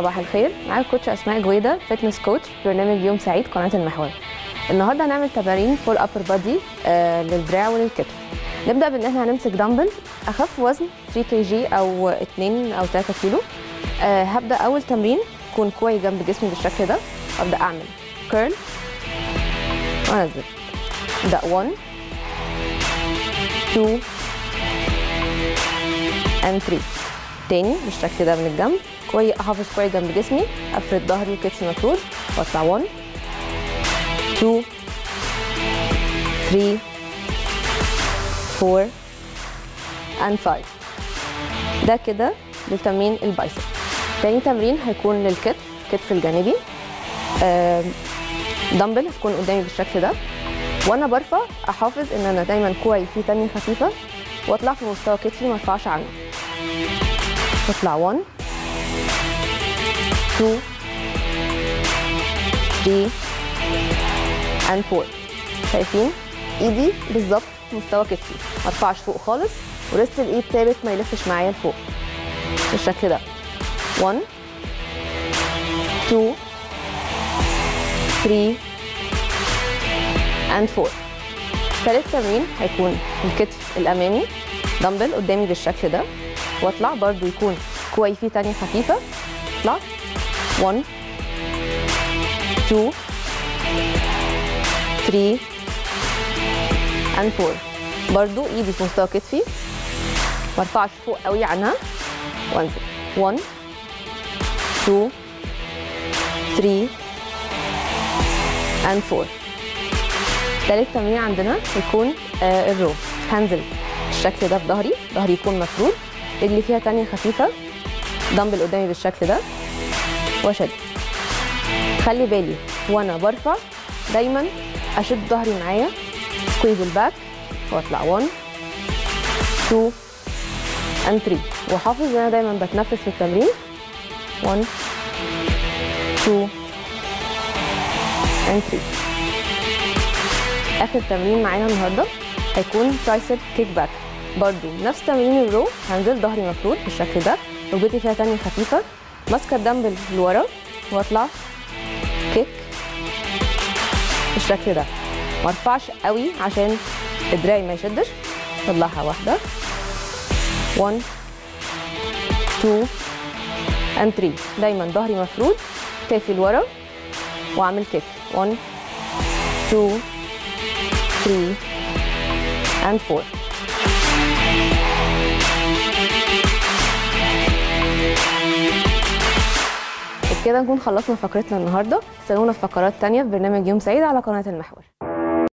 صباح الخير معاك كوتش اسماء جويده فتنس كوتش برنامج يوم سعيد قناه المحور النهارده هنعمل تمارين فول ابر بادي للدراع وللكتف نبدا بان احنا هنمسك دمبل اخف وزن 3 كي جي او 2 او 3 كيلو آه هبدا اول تمرين يكون كوعي جنب جسمي بالشكل ده وابدا اعمل كيرل وانزل ابدا 1 2 and 3 تاني بالشكل ده من الجنب كويس احافظ كويس جنب جسمي افرد ظهري وكتفي مفرود واطلع 1 2 3 4 and 5 ده كده لتمرين البايسب تاني تمرين هيكون للكتف الكتف الجانبي آم، دمبل هتكون قدامي بالشكل ده وانا برفع احافظ ان انا دايما كوعي فيه تانية خفيفه واطلع في مستوى كتفي ما ارفعش عنه اطلع 1 2 3 and 4 شايفين ايدي بالظبط مستوى كتفي ما ارفعش فوق خالص ورست الايد ثابت ما يلفش معايا لفوق بالشكل ده 1 2 3 and 4 ثالث تمرين هيكون الكتف الامامي دمبل قدامي بالشكل ده واطلع برضو يكون كوعي فيه تانية خفيفة اطلع 1 2 3 and 4 برضو ايدي في مستوى كتفي ما ارفعش فوق قوي عنها وانزل 1 2 3 and 4 تالت تمرين عندنا يكون آه الرو هنزل بالشكل ده بظهري ظهري يكون مفرود رجلي فيها تانية خفيفة دمبل قدامي بالشكل ده واشد خلي بالي وانا برفع دايما اشد ظهري معايا سكويز الباك واطلع 1 2 and 3 واحافظ ان انا دايما بتنفس في التمرين 1 2 and 3 اخر تمرين معانا النهارده هيكون ترايسب كيك باك برضو نفس تمرين الرو هنزل ظهري مفرود بالشكل ده ركبتي فيها تانية خفيفة ماسكة الدمبل لورا واطلع كيك بالشكل ده ما ارفعش قوي عشان دراعي ما يشدش طلعها واحدة 1 2 and 3 دايما ظهري مفرود كتفي لورا واعمل كيك 1 2 3 and 4 كده نكون خلصنا فقرتنا النهارده استنونا في فقرات تانية في برنامج يوم سعيد على قناة المحور